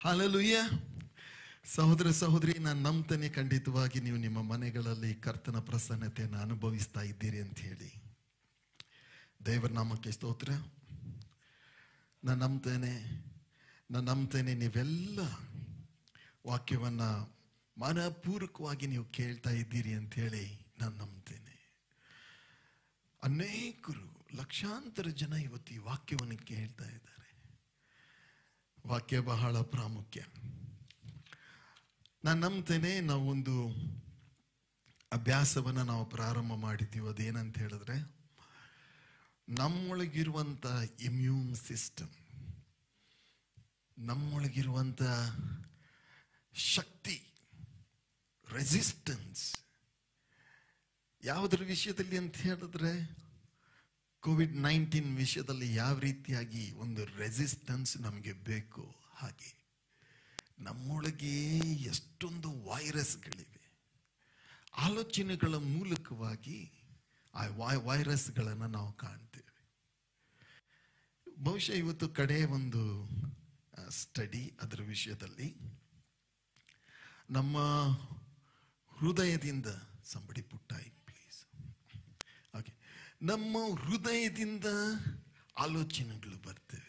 hallelujah ಸಹೋದರ ಸಹೋದರಿ ನಾನು ನಂಬ್ತೇನೆ ಖಂಡಿತವಾಗಿ ನೀವು ನಿಮ್ಮ ಮನೆಗಳಲ್ಲಿ ಕರ್ತನ ಪ್ರಸನ್ನತೆಯನ್ನು ಅನುಭವಿಸ್ತಾ ಇದ್ದೀರಿ ಅಂತ ಹೇಳಿ ದೇವರ ನಾಮಕ್ಕೆ ಸ್ತೋತ್ರ ನಾನು ನಂಬ್ತೇನೆ ನಾನು ನಂಬ್ತೇನೆ ನೀವೆಲ್ಲ ವಾಕ್ಯವನ್ನ ಮನಪೂರ್ವಕವಾಗಿ ನೀವು ಕೇಳ್ತಾ ಇದ್ದೀರಿ ಅಂತ ಹೇಳಿ ನಾನು ನಂಬ್ತೇನೆ ಅನೇಕರು ಲಕ್ಷಾಂತರ ಜನ ಇವತ್ತು ಈ ವಾಕ್ಯವನ್ನು ಕೇಳ್ತಾ ಇದ್ದಾರೆ ವಾಕ್ಯ ಬಹಳ ಪ್ರಾಮುಖ್ಯ ನಾನು ನಂಬ್ತೇನೆ ನಾವೊಂದು ಅಭ್ಯಾಸವನ್ನು ನಾವು ಪ್ರಾರಂಭ ಮಾಡಿದ್ದೀವಿ ಅದೇನಂತ ಹೇಳಿದ್ರೆ ನಮ್ಮೊಳಗಿರುವಂಥ ಇಮ್ಯೂನ್ ಸಿಸ್ಟಮ್ ನಮ್ಮೊಳಗಿರುವಂಥ ಶಕ್ತಿ ರೆಸಿಸ್ಟೆನ್ಸ್ ಯಾವುದರ ವಿಷಯದಲ್ಲಿ ಅಂತ ಹೇಳಿದ್ರೆ ಕೋವಿಡ್ ನೈನ್ಟೀನ್ ವಿಷಯದಲ್ಲಿ ಯಾವ ರೀತಿಯಾಗಿ ಒಂದು ರೆಸಿಸ್ಟೆನ್ಸ್ ನಮಗೆ ಬೇಕು ಹಾಗೆ ನಮ್ಮೊಳಗೆ ಎಷ್ಟೊಂದು ವೈರಸ್ಗಳಿವೆ ಆಲೋಚನೆಗಳ ಮೂಲಕವಾಗಿ ಆ ವೈ ವೈರಸ್ಗಳನ್ನು ನಾವು ಕಾಣ್ತೇವೆ ಬಹುಶಃ ಇವತ್ತು ಕಡೆ ಒಂದು ಸ್ಟಡಿ ಅದರ ವಿಷಯದಲ್ಲಿ ನಮ್ಮ ಹೃದಯದಿಂದ ಸಂಬಡಿ ಪುಟ್ಟಾಯಿ ಪ್ಲೀಸ್ ಓಕೆ ನಮ್ಮ ಹೃದಯದಿಂದ ಆಲೋಚನೆಗಳು ಬರ್ತವೆ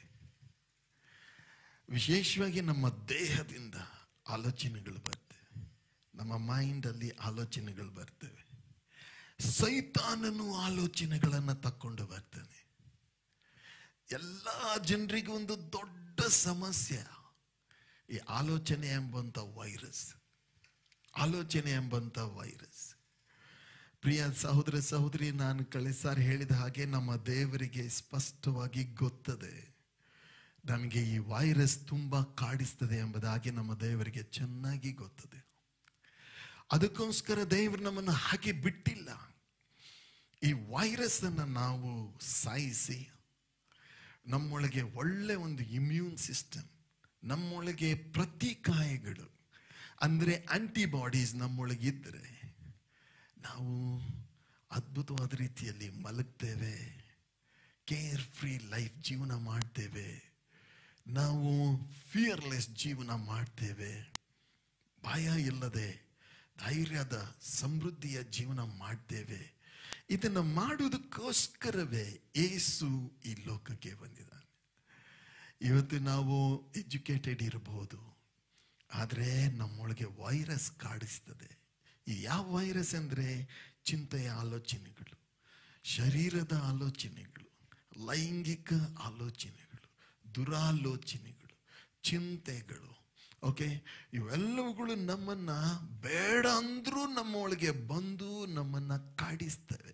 ವಿಶೇಷವಾಗಿ ನಮ್ಮ ದೇಹದಿಂದ ಆಲೋಚನೆಗಳು ಬರ್ತವೆ ನಮ್ಮ ಮೈಂಡಲ್ಲಿ ಆಲೋಚನೆಗಳು ಬರ್ತವೆ ಸೈತಾನನು ಆಲೋಚನೆಗಳನ್ನು ತಕ್ಕೊಂಡು ಬರ್ತಾನೆ ಎಲ್ಲ ಜನರಿಗೂ ಒಂದು ದೊಡ್ಡ ಸಮಸ್ಯೆ ಈ ಆಲೋಚನೆ ಎಂಬಂಥ ವೈರಸ್ ಆಲೋಚನೆ ಎಂಬಂಥ ವೈರಸ್ ಪ್ರಿಯ ಸಹೋದರ ಸಹೋದರಿ ನಾನು ಕಳಿಸಾರಿ ಹೇಳಿದ ಹಾಗೆ ನಮ್ಮ ದೇವರಿಗೆ ಸ್ಪಷ್ಟವಾಗಿ ಗೊತ್ತದೆ ನಮಗೆ ಈ ವೈರಸ್ ತುಂಬಾ ಕಾಡಿಸ್ತದೆ ಎಂಬುದಾಗಿ ನಮ್ಮ ದೇವರಿಗೆ ಚೆನ್ನಾಗಿ ಗೊತ್ತದೆ ಅದಕ್ಕೋಸ್ಕರ ದೇವರು ನಮ್ಮನ್ನು ಹಾಗೆ ಬಿಟ್ಟಿಲ್ಲ ಈ ವೈರಸ್ ಅನ್ನು ನಾವು ಸಾಯಿಸಿ ನಮ್ಮೊಳಗೆ ಒಳ್ಳೆ ಒಂದು ಇಮ್ಯೂನ್ ಸಿಸ್ಟಮ್ ನಮ್ಮೊಳಗೆ ಪ್ರತಿಕಾಯಗಳು ಅಂದರೆ ಆಂಟಿಬಾಡೀಸ್ ನಮ್ಮೊಳಗೆ ಇದ್ದರೆ ನಾವು ಅದ್ಭುತವಾದ ರೀತಿಯಲ್ಲಿ ಮಲಗ್ತೇವೆ ಕೇರ್ ಫ್ರೀ ಲೈಫ್ ಜೀವನ ಮಾಡ್ತೇವೆ ನಾವು ಫಿಯರ್ಲೆಸ್ ಜೀವನ ಮಾಡ್ತೇವೆ ಭಯ ಇಲ್ಲದೆ ಧೈರ್ಯದ ಸಮೃದ್ಧಿಯ ಜೀವನ ಮಾಡ್ತೇವೆ ಇದನ್ನು ಮಾಡುವುದಕ್ಕೋಸ್ಕರವೇ ಏಸು ಈ ಲೋಕಕ್ಕೆ ಬಂದಿದ್ದಾನೆ ಇವತ್ತು ನಾವು ಎಜುಕೇಟೆಡ್ ಇರಬಹುದು ಆದರೆ ನಮ್ಮೊಳಗೆ ವೈರಸ್ ಕಾಡಿಸ್ತದೆ ಈ ಯಾವ ವೈರಸ್ ಅಂದರೆ ಚಿಂತೆಯ ಆಲೋಚನೆಗಳು ಶರೀರದ ಆಲೋಚನೆಗಳು ಲೈಂಗಿಕ ಆಲೋಚನೆಗಳು ದುರಾಲೋಚನೆಗಳು ಚಿಂತೆಗಳು ಓಕೆ ಇವೆಲ್ಲವುಗಳು ನಮ್ಮನ್ನ ಬೇಡ ಅಂದ್ರೂ ನಮ್ಮೊಳಗೆ ಬಂದು ನಮ್ಮನ್ನ ಕಾಡಿಸ್ತವೆ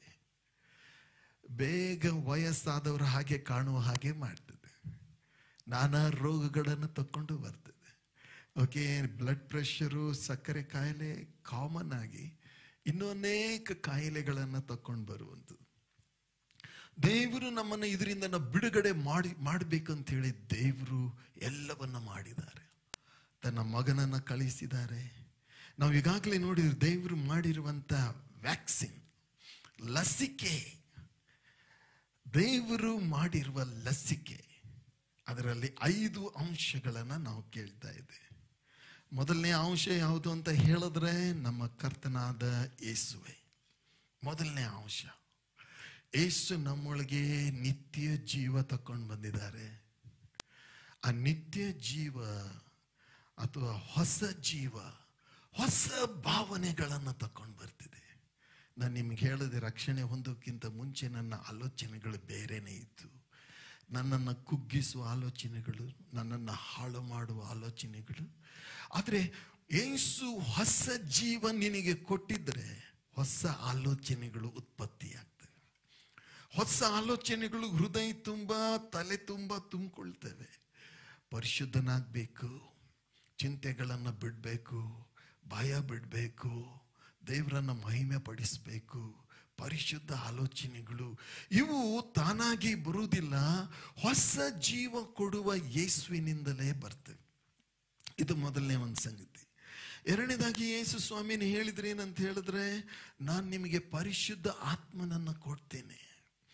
ಬೇಗ ವಯಸ್ಸಾದವರ ಹಾಗೆ ಕಾಣುವ ಹಾಗೆ ಮಾಡ್ತದೆ ನಾನಾ ರೋಗಗಳನ್ನು ತಕೊಂಡು ಬರ್ತದೆ ಓಕೆ ಬ್ಲಡ್ ಪ್ರೆಷರು ಸಕ್ಕರೆ ಕಾಯಿಲೆ ಕಾಮನ್ ಆಗಿ ಇನ್ನೂ ಅನೇಕ ಕಾಯಿಲೆಗಳನ್ನು ತಕೊಂಡು ಬರುವಂಥದ್ದು ದೇವರು ನಮ್ಮನ್ನು ಇದರಿಂದ ನಾವು ಬಿಡುಗಡೆ ಮಾಡಿ ಮಾಡಬೇಕಂತ ಹೇಳಿ ದೇವರು ಎಲ್ಲವನ್ನ ಮಾಡಿದ್ದಾರೆ ತನ್ನ ಮಗನನ್ನ ಕಳಿಸಿದ್ದಾರೆ ನಾವು ಈಗಾಗಲೇ ನೋಡಿದ್ರೆ ದೇವರು ಮಾಡಿರುವಂತ ವ್ಯಾಕ್ಸಿನ್ ಲಸಿಕೆ ದೇವರು ಮಾಡಿರುವ ಲಸಿಕೆ ಅದರಲ್ಲಿ ಐದು ಅಂಶಗಳನ್ನು ನಾವು ಕೇಳ್ತಾ ಇದ್ದೇವೆ ಮೊದಲನೇ ಅಂಶ ಯಾವುದು ಅಂತ ಹೇಳಿದ್ರೆ ನಮ್ಮ ಕರ್ತನಾದ ಯೇಸುವೆ ಮೊದಲನೇ ಅಂಶ ಏಸು ನಮ್ಮೊಳಗೆ ನಿತ್ಯ ಜೀವ ತಕೊಂಡು ಬಂದಿದ್ದಾರೆ ಆ ನಿತ್ಯ ಜೀವ ಅಥವಾ ಹೊಸ ಜೀವ ಹೊಸ ಭಾವನೆಗಳನ್ನು ತಕೊಂಡು ಬರ್ತಿದೆ ನಾನು ನಿಮ್ಗೆ ಹೇಳಿದೆ ರಕ್ಷಣೆ ಹೊಂದೋಕ್ಕಿಂತ ಮುಂಚೆ ನನ್ನ ಆಲೋಚನೆಗಳು ಬೇರೆನೇ ಇತ್ತು ನನ್ನನ್ನು ಕುಗ್ಗಿಸುವ ಆಲೋಚನೆಗಳು ನನ್ನನ್ನು ಹಾಳು ಮಾಡುವ ಆಲೋಚನೆಗಳು ಆದರೆ ಏಸು ಹೊಸ ಜೀವ ನಿನಗೆ ಕೊಟ್ಟಿದ್ರೆ ಹೊಸ ಆಲೋಚನೆಗಳು ಉತ್ಪತ್ತಿಯಾಗ್ತವೆ ಹೊಸ ಆಲೋಚನೆಗಳು ಹೃದಯ ತುಂಬ ತಲೆ ತುಂಬ ತುಂಬಿಕೊಳ್ತವೆ ಪರಿಶುದ್ಧನಾಗಬೇಕು ಚಿಂತೆಗಳನ್ನು ಬಿಡಬೇಕು ಭಯ ಬಿಡಬೇಕು ದೇವರನ್ನ ಮಹಿಮೆ ಪಡಿಸಬೇಕು ಪರಿಶುದ್ಧ ಆಲೋಚನೆಗಳು ಇವು ತಾನಾಗಿ ಬರುವುದಿಲ್ಲ ಹೊಸ ಜೀವ ಕೊಡುವ ಯೇಸುವಿನಿಂದಲೇ ಬರ್ತವೆ ಇದು ಮೊದಲನೇ ಒಂದು ಸಂಗತಿ ಎರಡನೇದಾಗಿ ಯೇಸು ಸ್ವಾಮಿನ ಹೇಳಿದ್ರೆ ಏನಂತ ಹೇಳಿದ್ರೆ ನಾನು ನಿಮಗೆ ಪರಿಶುದ್ಧ ಆತ್ಮನನ್ನ ಕೊಡ್ತೇನೆ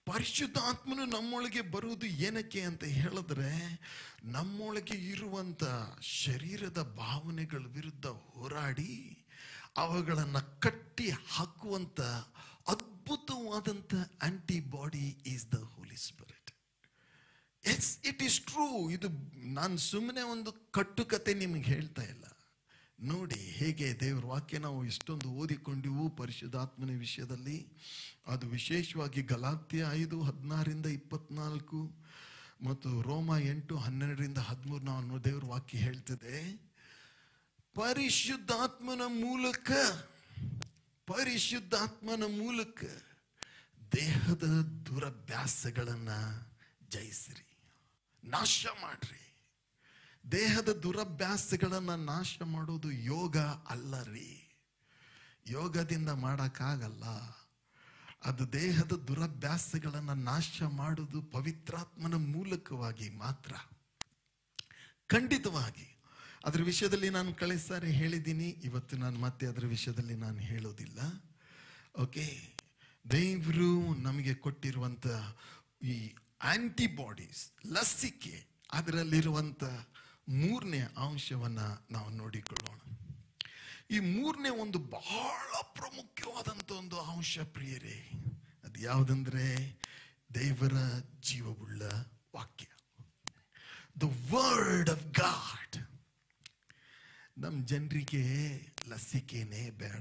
ಪರಿಶುದ್ಧಾತ್ಮನು ನಮ್ಮೊಳಗೆ ಬರುವುದು ಏನಕ್ಕೆ ಅಂತ ಹೇಳಿದ್ರೆ ನಮ್ಮೊಳಗೆ ಇರುವಂತ ಶರೀರದ ಭಾವನೆಗಳ ವಿರುದ್ಧ ಹೋರಾಡಿ ಅವುಗಳನ್ನು ಕಟ್ಟಿ ಹಾಕುವಂತ ಅದ್ಭುತವಾದಂಥ antibody is the holy spirit yes it is true ಇದು ನಾನು ಸುಮ್ಮನೆ ಒಂದು ಕಟ್ಟುಕತೆ ನಿಮಗೆ ಹೇಳ್ತಾ ಇಲ್ಲ ನೋಡಿ ಹೇಗೆ ದೇವರ ವಾಕ್ಯ ನಾವು ಇಷ್ಟೊಂದು ಓದಿಕೊಂಡಿವು ಪರಿಶುದ್ಧಾತ್ಮನ ವಿಷಯದಲ್ಲಿ ಅದು ವಿಶೇಷವಾಗಿ ಗಲಾತ್ಯ ಐದು ಹದಿನಾರಿಂದ ಇಪ್ಪತ್ನಾಲ್ಕು ಮತ್ತು ರೋಮ ಎಂಟು ಹನ್ನೆರಡರಿಂದ ಹದಿಮೂರು ನಾವು ದೇವರ ವಾಕ್ಯ ಹೇಳ್ತದೆ ಪರಿಶುದ್ಧಾತ್ಮನ ಮೂಲಕ ಪರಿಶುದ್ಧಾತ್ಮನ ಮೂಲಕ ದೇಹದ ದುರಭ್ಯಾಸಗಳನ್ನ ಜಯಿಸ್ರಿ ನಾಶ ಮಾಡ್ರಿ ದೇಹದ ದುರಭ್ಯಾಸಗಳನ್ನ ನಾಶ ಮಾಡೋದು ಯೋಗ ಅಲ್ಲ ರೀ ಯೋಗದಿಂದ ಮಾಡಕ್ಕಾಗಲ್ಲ ಅದು ದೇಹದ ದುರಭ್ಯಾಸಗಳನ್ನ ನಾಶ ಮಾಡುವುದು ಪವಿತ್ರಾತ್ಮನ ಮೂಲಕವಾಗಿ ಮಾತ್ರ ಖಂಡಿತವಾಗಿ ಅದರ ವಿಷಯದಲ್ಲಿ ನಾನು ಕಳೆದ ಸಾರಿ ಹೇಳಿದ್ದೀನಿ ಇವತ್ತು ನಾನು ಮತ್ತೆ ಅದರ ವಿಷಯದಲ್ಲಿ ನಾನು ಹೇಳೋದಿಲ್ಲ ಓಕೆ ದೇವರು ನಮಗೆ ಕೊಟ್ಟಿರುವಂತ ಈ ಆಂಟಿಬಾಡೀಸ್ ಲಸಿಕೆ ಅದರಲ್ಲಿರುವಂತ ಮೂರನೇ ಅಂಶವನ್ನ ನಾವು ನೋಡಿಕೊಳ್ಳೋಣ ಈ ಮೂರನೇ ಒಂದು ಬಹಳ ಪ್ರಾಮುಖ್ಯವಾದಂಥ ಒಂದು ಅಂಶ ಪ್ರಿಯರೇ ಅದು ಯಾವುದಂದ್ರೆ ದೇವರ ಜೀವವುಳ್ಳ ವಾಕ್ಯ ದ ವರ್ಡ್ ಆಫ್ ಗಾಡ್ ನಮ್ಮ ಜನರಿಗೆ ಲಸಿಕೆನೇ ಬೇಡ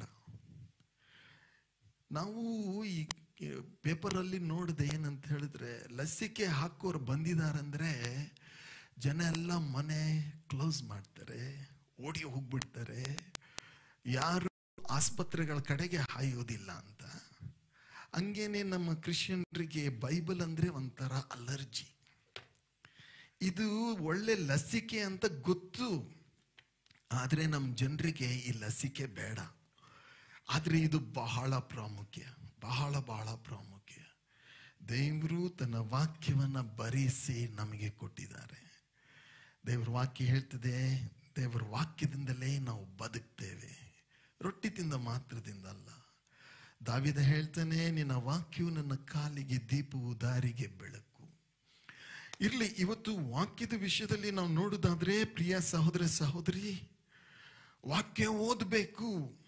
ನಾವು ಈ ಪೇಪರಲ್ಲಿ ನೋಡಿದೆ ಏನಂತ ಹೇಳಿದ್ರೆ ಲಸಿಕೆ ಹಾಕೋರು ಬಂದಿದಾರಂದ್ರೆ ಜನ ಎಲ್ಲ ಮನೆ ಕ್ಲೋಸ್ ಮಾಡ್ತಾರೆ ಓಡಿ ಹೋಗ್ಬಿಡ್ತಾರೆ ಯಾರು ಆಸ್ಪತ್ರೆಗಳ ಕಡೆಗೆ ಹಾಯೋದಿಲ್ಲ ಅಂತ ಹಂಗೇನೆ ನಮ್ಮ ಕ್ರಿಶ್ಚಿಯನ್ರಿಗೆ ಬೈಬಲ್ ಅಂದ್ರೆ ಒಂಥರ ಅಲರ್ಜಿ ಇದು ಒಳ್ಳೆ ಲಸಿಕೆ ಅಂತ ಗೊತ್ತು ಆದರೆ ನಮ್ಮ ಜನರಿಗೆ ಈ ಲಸಿಕೆ ಬೇಡ ಆದರೆ ಇದು ಬಹಳ ಪ್ರಾಮುಖ್ಯ ಬಹಳ ಬಹಳ ಪ್ರಾಮುಖ್ಯ ದೇವರು ತನ್ನ ವಾಕ್ಯವನ್ನ ಬರೆಸಿ ನಮಗೆ ಕೊಟ್ಟಿದ್ದಾರೆ ದೇವ್ರ ವಾಕ್ಯ ಹೇಳ್ತದೆ ದೇವರ ವಾಕ್ಯದಿಂದಲೇ ನಾವು ಬದುಕ್ತೇವೆ ರೊಟ್ಟಿ ತಿಂದ ಮಾತ್ರದಿಂದ ಅಲ್ಲ ದಾವಿದ ಹೇಳ್ತಾನೆ ನಿನ್ನ ವಾಕ್ಯವು ನನ್ನ ಕಾಲಿಗೆ ದೀಪವು ದಾರಿಗೆ ಬೆಳಕು ಇರ್ಲಿ ಇವತ್ತು ವಾಕ್ಯದ ವಿಷಯದಲ್ಲಿ ನಾವು ನೋಡುದಾದ್ರೆ ಪ್ರಿಯ ಸಹೋದರ ಸಹೋದರಿ ವಾಕ್ಯ ಓದಬೇಕು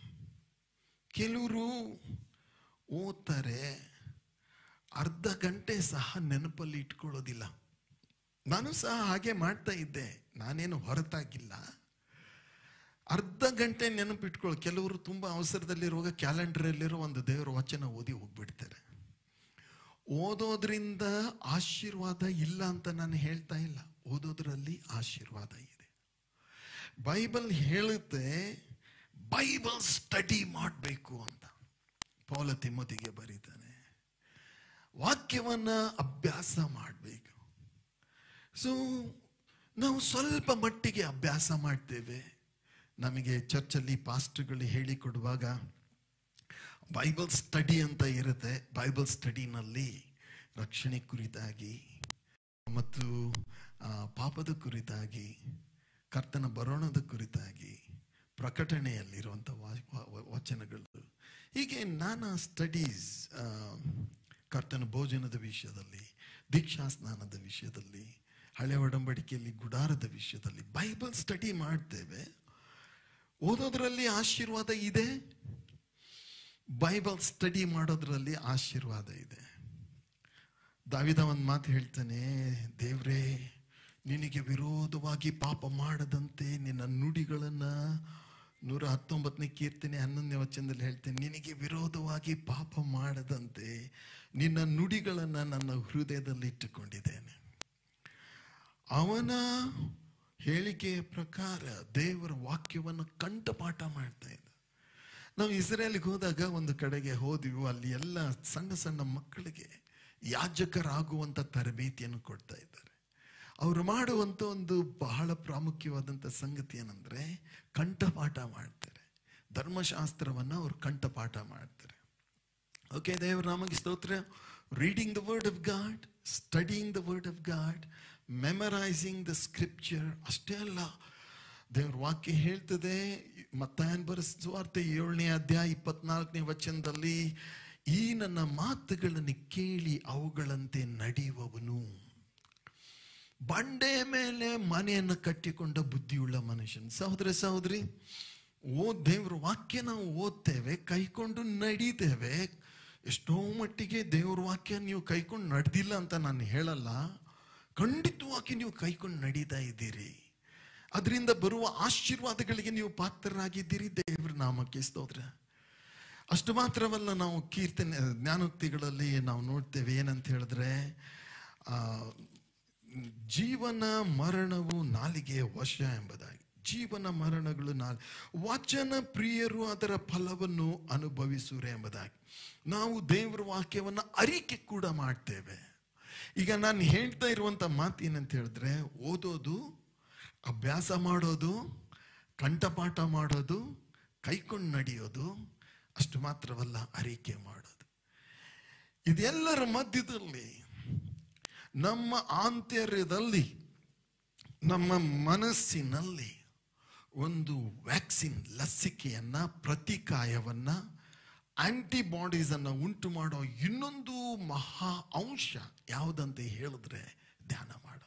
ಕೆಲವರು ಓದ್ತಾರೆ ಅರ್ಧ ಗಂಟೆ ಸಹ ನೆನಪಲ್ಲಿ ಇಟ್ಕೊಳ್ಳೋದಿಲ್ಲ ನಾನು ಸಹ ಹಾಗೆ ಮಾಡ್ತಾ ಇದ್ದೆ ನಾನೇನು ಹೊರತಾಗಿಲ್ಲ ಅರ್ಧ ಗಂಟೆ ನೆನಪಿಟ್ಕೊಳ್ಳೋ ಕೆಲವರು ತುಂಬಾ ಅವಸರದಲ್ಲಿರುವಾಗ ಕ್ಯಾಲೆಂಡರಲ್ಲಿರೋ ಒಂದು ದೇವರ ವಚನ ಓದಿ ಹೋಗ್ಬಿಡ್ತಾರೆ ಓದೋದ್ರಿಂದ ಆಶೀರ್ವಾದ ಇಲ್ಲ ಅಂತ ನಾನು ಹೇಳ್ತಾ ಇಲ್ಲ ಓದೋದ್ರಲ್ಲಿ ಆಶೀರ್ವಾದ ಇದೆ ಬೈಬಲ್ ಹೇಳುತ್ತೆ ಬೈಬಲ್ ಸ್ಟಡಿ ಮಾಡಬೇಕು ಅಂತ ಪೌಲ ತಿಮ್ಮತಿಗೆ ಬರೀತಾನೆ ವಾಕ್ಯವನ್ನ ಅಭ್ಯಾಸ ಮಾಡಬೇಕು ಸೊ ನಾವು ಸ್ವಲ್ಪ ಮಟ್ಟಿಗೆ ಅಭ್ಯಾಸ ಮಾಡ್ತೇವೆ ನಮಗೆ ಚರ್ಚಲ್ಲಿ ಪಾಸ್ಟ್ಗಳು ಹೇಳಿಕೊಡುವಾಗ ಬೈಬಲ್ ಸ್ಟಡಿ ಅಂತ ಇರುತ್ತೆ ಬೈಬಲ್ ಸ್ಟಡಿನಲ್ಲಿ ರಕ್ಷಣೆ ಕುರಿತಾಗಿ ಮತ್ತು ಆ, ಪಾಪದ ಕುರಿತಾಗಿ ಕರ್ತನ ಬರೋಣದ ಕುರಿತಾಗಿ ಪ್ರಕಟಣೆಯಲ್ಲಿರುವಂಥ ವಾ- ವ- ವಚನಗಳು ಹೀಗೆ ನಾನಾ ಸ್ಟಡೀಸ್ ಕರ್ತನ ಭೋಜನದ ವಿಷಯದಲ್ಲಿ ದೀಕ್ಷಾ ಸ್ನಾನದ ವಿಷಯದಲ್ಲಿ ಹಳೆ ಒಡಂಬಡಿಕೆಯಲ್ಲಿ ಗುಡಾರದ ವಿಷಯದಲ್ಲಿ ಬೈಬಲ್ ಸ್ಟಡಿ ಮಾಡ್ತೇವೆ ಓದೋದ್ರಲ್ಲಿ ಆಶೀರ್ವಾದ ಇದೆ ಬೈಬಲ್ ಸ್ಟಡಿ ಮಾಡೋದ್ರಲ್ಲಿ ಆಶೀರ್ವಾದ ಇದೆ ದಾವಿದ ಒಂದು ಮಾತು ಹೇಳ್ತಾನೆ ದೇವ್ರೇ ನಿನಗೆ ವಿರೋಧವಾಗಿ ಪಾಪ ಮಾಡದಂತೆ ನಿನ್ನ ನುಡಿಗಳನ್ನ ನೂರ ಹತ್ತೊಂಬತ್ತನೇ ಕೀರ್ತನೆ ಹನ್ನೊಂದನೇ ವಚನದಲ್ಲಿ ಹೇಳ್ತೇನೆ ನಿನಗೆ ವಿರೋಧವಾಗಿ ಪಾಪ ಮಾಡದಂತೆ ನಿನ್ನ ನುಡಿಗಳನ್ನ ನನ್ನ ಹೃದಯದಲ್ಲಿ ಇಟ್ಟುಕೊಂಡಿದ್ದೇನೆ ಅವನ ಹೇಳಿಕೆಯ ಪ್ರಕಾರ ದೇವರ ವಾಕ್ಯವನ್ನು ಕಂಠಪಾಠ ಮಾಡ್ತಾ ಇದ್ದ ನಾವು ಇಸ್ರೇಲ್ಗೆ ಹೋದಾಗ ಒಂದು ಕಡೆಗೆ ಹೋದ್ವಿ ಅಲ್ಲಿ ಎಲ್ಲ ಸಣ್ಣ ಸಣ್ಣ ಮಕ್ಕಳಿಗೆ ಯಾಜಕರಾಗುವಂತ ತರಬೇತಿಯನ್ನು ಕೊಡ್ತಾ ಇದ್ದಾರೆ ಅವರು ಮಾಡುವಂತ ಒಂದು ಬಹಳ ಪ್ರಾಮುಖ್ಯವಾದಂಥ ಸಂಗತಿ ಏನಂದ್ರೆ ಕಂಠಪಾಠ ಮಾಡ್ತಾರೆ ಧರ್ಮಶಾಸ್ತ್ರವನ್ನ ಅವರು ಕಂಠಪಾಠ ಮಾಡ್ತಾರೆ ಓಕೆ ದೇವ್ರ ನಮಗೆ ಸ್ತೋತ್ರ reading the word of God studying the word of God memorising the scripture ಅಷ್ಟೇ ಅಲ್ಲ ದೇವ್ರ ವಾಕ್ಯ ಹೇಳ್ತದೆ ಮತ್ತಾಯನ್ ಬರೆಸುವಾರ್ತೆ ಏಳನೇ ಅಧ್ಯಾಯ ಇಪ್ಪತ್ನಾಲ್ಕನೇ ವಚನದಲ್ಲಿ ಈ ನನ್ನ ಮಾತುಗಳನ್ನು ಕೇಳಿ ಅವುಗಳಂತೆ ನಡೆಯುವವನು ಬಂಡೆ ಮೇಲೆ ಮನೆಯನ್ನು ಕಟ್ಟಿಕೊಂಡ ಬುದ್ಧಿಯುಳ್ಳ ಮನುಷ್ಯನ್ ಸಹೋದರ ಸಹೋದರಿ ಓ ದೇವ್ರ ವಾಕ್ಯ ನಾವು ಓದ್ತೇವೆ ಕೈಕೊಂಡು ನಡೀತೇವೆ ಎಷ್ಟೋ ಮಟ್ಟಿಗೆ ದೇವ್ರ ವಾಕ್ಯ ನೀವು ಕೈಕೊಂಡು ನಡೆದಿಲ್ಲ ಅಂತ ನಾನು ಹೇಳಲ್ಲ ಖಂಡಿತವಾಗಿ ನೀವು ಕೈಕೊಂಡು ನಡೀತಾ ಇದ್ದೀರಿ ಅದರಿಂದ ಬರುವ ಆಶೀರ್ವಾದಗಳಿಗೆ ನೀವು ಪಾತ್ರರಾಗಿದ್ದೀರಿ ದೇವ್ರ ನಾಮಕ್ಕೆ ಸ್ತೋತ್ರ ಅಷ್ಟು ಮಾತ್ರವಲ್ಲ ನಾವು ಕೀರ್ತನೆ ಜ್ಞಾನೋಕ್ತಿಗಳಲ್ಲಿ ನಾವು ನೋಡ್ತೇವೆ ಏನಂತ ಹೇಳಿದ್ರೆ ಆ, ಜೀವನ ಮರಣವು ನಾಲಿಗೆಯ ವಶ ಎಂಬುದಾಗಿ ಜೀವನ ಮರಣಗಳು ನಾಲ್ ವಚನ ಪ್ರಿಯರು ಅದರ ಫಲವನ್ನು ಅನುಭವಿಸುರೆ ಎಂಬುದಾಗಿ ನಾವು ದೇವರ ವಾಕ್ಯವನ್ನು ಅರಿಕೆ ಕೂಡ ಮಾಡ್ತೇವೆ ಈಗ ನಾನು ಹೇಳ್ತಾ ಇರುವಂತ ಮಾತು ಏನಂತ ಹೇಳಿದ್ರೆ ಓದೋದು ಅಭ್ಯಾಸ ಮಾಡೋದು ಕಂಠಪಾಠ ಮಾಡೋದು ಕೈಕೊಂಡು ನಡೆಯೋದು ಅಷ್ಟು ಮಾತ್ರವಲ್ಲ ಅರಿಕೆ ಮಾಡೋದು ಇದೆಲ್ಲರ ಮಧ್ಯದಲ್ಲಿ ನಮ್ಮ ಆಂತರ್ಯದಲ್ಲಿ ನಮ್ಮ ಮನಸ್ಸಿನಲ್ಲಿ ಒಂದು ವ್ಯಾಕ್ಸಿನ್ ಲಸಿಕೆಯನ್ನ ಪ್ರತಿಕಾಯವನ್ನ ಆಂಟಿಬಾಡೀಸ್ ಅನ್ನ ಉಂಟು ಮಾಡೋ ಇನ್ನೊಂದು ಮಹಾ ಅಂಶ ಯಾವುದಂತ ಹೇಳಿದ್ರೆ ಧ್ಯಾನ ಮಾಡೋದು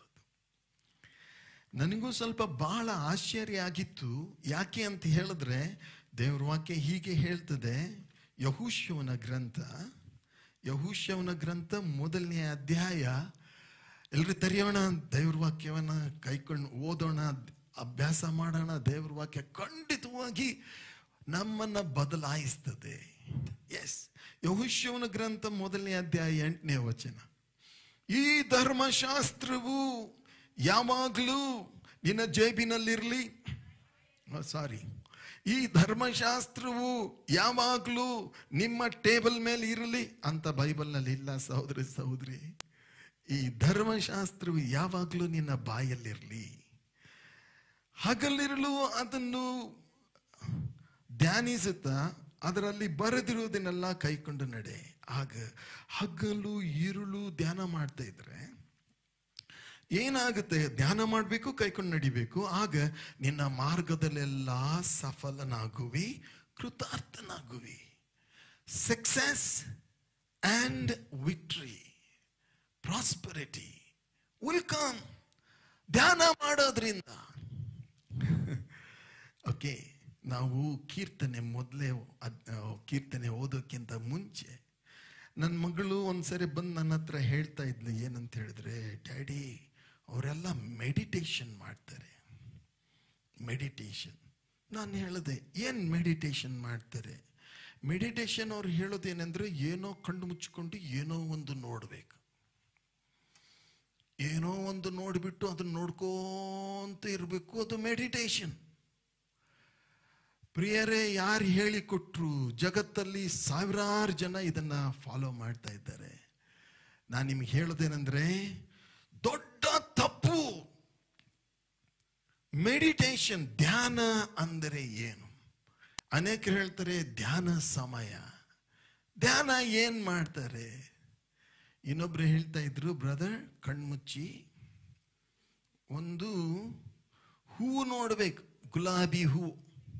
ನನಗೂ ಸ್ವಲ್ಪ ಬಹಳ ಆಶ್ಚರ್ಯ ಆಗಿತ್ತು ಯಾಕೆ ಅಂತ ಹೇಳಿದ್ರೆ ದೇವ್ರ ವಾಕ್ಯ ಹೀಗೆ ಹೇಳ್ತದೆ ಯಹುಷ್ಯವನ ಗ್ರಂಥ ಯಹುಷ್ಯವನ ಗ್ರಂಥ ಮೊದಲನೇ ಅಧ್ಯಾಯ ಎಲ್ರು ತೆರೆಯೋಣ ದೇವ್ರ ವಾಕ್ಯವನ್ನ ಕೈಕೊಂಡು ಓದೋಣ ಅಭ್ಯಾಸ ಮಾಡೋಣ ದೇವ್ರ ವಾಕ್ಯ ಖಂಡಿತವಾಗಿ ನಮ್ಮನ್ನ ಬದಲಾಯಿಸ್ತದೆ ಎಸ್ ಯಹುಷ್ಯವನ ಗ್ರಂಥ ಮೊದಲನೇ ಅಧ್ಯಾಯ ಎಂಟನೇ ವಚನ ಈ ಧರ್ಮಶಾಸ್ತ್ರವು ಯಾವಾಗಲೂ ನಿನ್ನ ಜೇಬಿನಲ್ಲಿರಲಿ ಸಾರಿ ಈ ಧರ್ಮಶಾಸ್ತ್ರವು ಯಾವಾಗಲೂ ನಿಮ್ಮ ಟೇಬಲ್ ಮೇಲೆ ಇರಲಿ ಅಂತ ಬೈಬಲ್ನಲ್ಲಿ ಇಲ್ಲ ಸಹೋದರಿ ಸಹೋದರಿ ಈ ಧರ್ಮಶಾಸ್ತ್ರವು ಯಾವಾಗಲೂ ನಿನ್ನ ಬಾಯಲ್ಲಿರಲಿ ಹಗಲಿರಲು ಅದನ್ನು ಧ್ಯಾನಿಸುತ್ತಾ ಅದರಲ್ಲಿ ಬರೆದಿರುವುದನ್ನೆಲ್ಲ ಕೈಕೊಂಡು ನಡೆ ಆಗ ಹಗಲು ಇರುಳು ಧ್ಯಾನ ಮಾಡ್ತಾ ಇದ್ರೆ ಏನಾಗುತ್ತೆ ಧ್ಯಾನ ಮಾಡಬೇಕು ಕೈಕೊಂಡು ನಡಿಬೇಕು ಆಗ ನಿನ್ನ ಮಾರ್ಗದಲ್ಲೆಲ್ಲ ಸಫಲನಾಗುವಿ ಕೃತಾರ್ಥನಾಗುವಿ success and victory prosperity will come ಧ್ಯಾನ ಮಾಡೋದ್ರಿಂದ ಓಕೆ ನಾವು ಕೀರ್ತನೆ ಮೊದಲೇ ಕೀರ್ತನೆ ಓದೋಕ್ಕಿಂತ ಮುಂಚೆ ನನ್ನ ಮಗಳು ಒಂದ್ಸರಿ ಬಂದು ನನ್ನ ಹತ್ರ ಹೇಳ್ತಾ ಇದ್ಲು ಏನಂತ ಹೇಳಿದ್ರೆ ಡ್ಯಾಡಿ ಅವರೆಲ್ಲ ಮೆಡಿಟೇಷನ್ ಮಾಡ್ತಾರೆ ಮೆಡಿಟೇಷನ್ ನಾನು ಹೇಳಿದೆ ಏನು ಮೆಡಿಟೇಷನ್ ಮಾಡ್ತಾರೆ ಮೆಡಿಟೇಷನ್ ಅವ್ರು ಹೇಳೋದೇನೆಂದ್ರೆ ಏನೋ ಕಣ್ಣು ಮುಚ್ಚಿಕೊಂಡು ಏನೋ ಒಂದು ನೋಡ್ಬೇಕು ಏನೋ ಒಂದು ನೋಡಿಬಿಟ್ಟು ಅದನ್ನ ನೋಡ್ಕೋಂತ ಇರಬೇಕು ಅದು ಮೆಡಿಟೇಷನ್ ಪ್ರಿಯರೇ ಯಾರು ಹೇಳಿಕೊಟ್ರು ಜಗತ್ತಲ್ಲಿ ಸಾವಿರಾರು ಜನ ಇದನ್ನ ಫಾಲೋ ಮಾಡ್ತಾ ಇದ್ದಾರೆ ನಾನು ನಿಮ್ಗೆ ಹೇಳೋದೇನೆಂದ್ರೆ ದೊಡ್ಡ ತಪ್ಪು ಮೆಡಿಟೇಷನ್ ಧ್ಯಾನ ಅಂದರೆ ಏನು ಅನೇಕರು ಹೇಳ್ತಾರೆ ಧ್ಯಾನ ಸಮಯ ಧ್ಯಾನ ಏನ್ ಮಾಡ್ತಾರೆ ಇನ್ನೊಬ್ರು ಹೇಳ್ತಾ ಇದ್ರು ಬ್ರದರ್ ಕಣ್ಮುಚ್ಚಿ ಒಂದು ಹೂವು ನೋಡ್ಬೇಕು ಗುಲಾಬಿ ಹೂವು